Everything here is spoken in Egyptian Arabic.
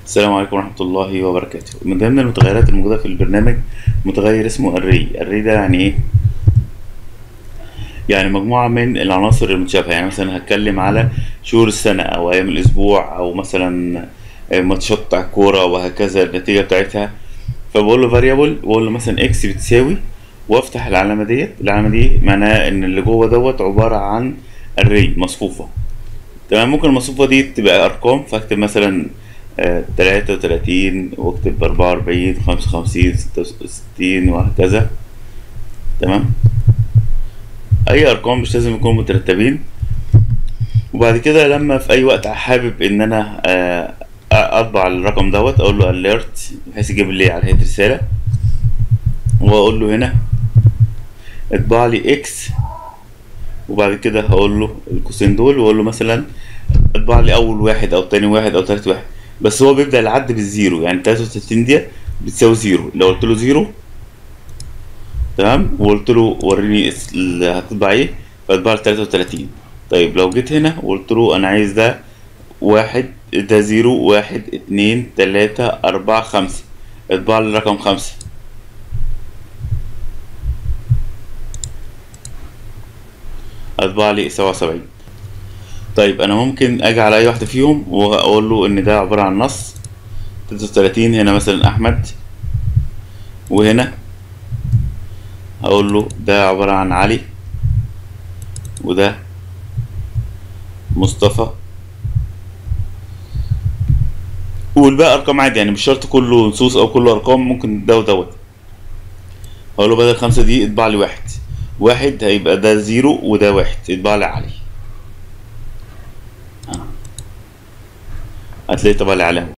السلام عليكم ورحمة الله وبركاته من ضمن المتغيرات الموجودة في البرنامج متغير اسمه array array ده يعني ايه يعني مجموعة من العناصر المتشابهة يعني مثلا هتكلم على شهور السنة أو أيام الأسبوع أو مثلا ماتشات بتاع الكورة وهكذا النتيجة بتاعتها فبقول له variable بقول له مثلا x بتساوي وافتح العلامة ديت العلامة دي معناها إن اللي جوه دوت عبارة عن array مصفوفة تمام ممكن المصفوفة دي تبقى أرقام فأكتب مثلا تلاتة وتلاتين واكتب أربعة وأربعين خمسة وخمسين ستة وستين وهكذا تمام أي أرقام مش لازم يكونوا مترتبين وبعد كده لما في أي وقت حابب إن أنا أطبع الرقم دوت أقول له alert بحيث يجيب لي على هيئة رسالة وأقول له هنا اطبع لي إكس وبعد كده هقول له القوسين دول وأقول له مثلا اطبع لي أول واحد أو تاني واحد أو تالت واحد بس هو بيبدأ العد بالزيرو يعني تلاتة وستين دي بتساوي زيرو لو قلت له زيرو تمام وقلت له وريني اللي هتطبع ايه فاطبع لي تلاتة وتلاتين طيب لو جيت هنا وقلت له انا عايز ده واحد ده زيرو واحد اتنين تلاتة أربعة خمسة اطبع لي رقم خمسة اطبع لي سبعة وسبعين طيب انا ممكن اجي على اي واحده فيهم واقول له ان ده عباره عن نص 33 هنا مثلا احمد وهنا هقول له ده عباره عن علي وده مصطفى والباقي ارقام عادي يعني مش شرط كله نصوص او كله ارقام ممكن ده ودوت هقول له بدل خمسة دي اطبع لي واحد واحد هيبقى ده زيرو وده واحد اطبع لي علي هتلاقي طبعا العلامة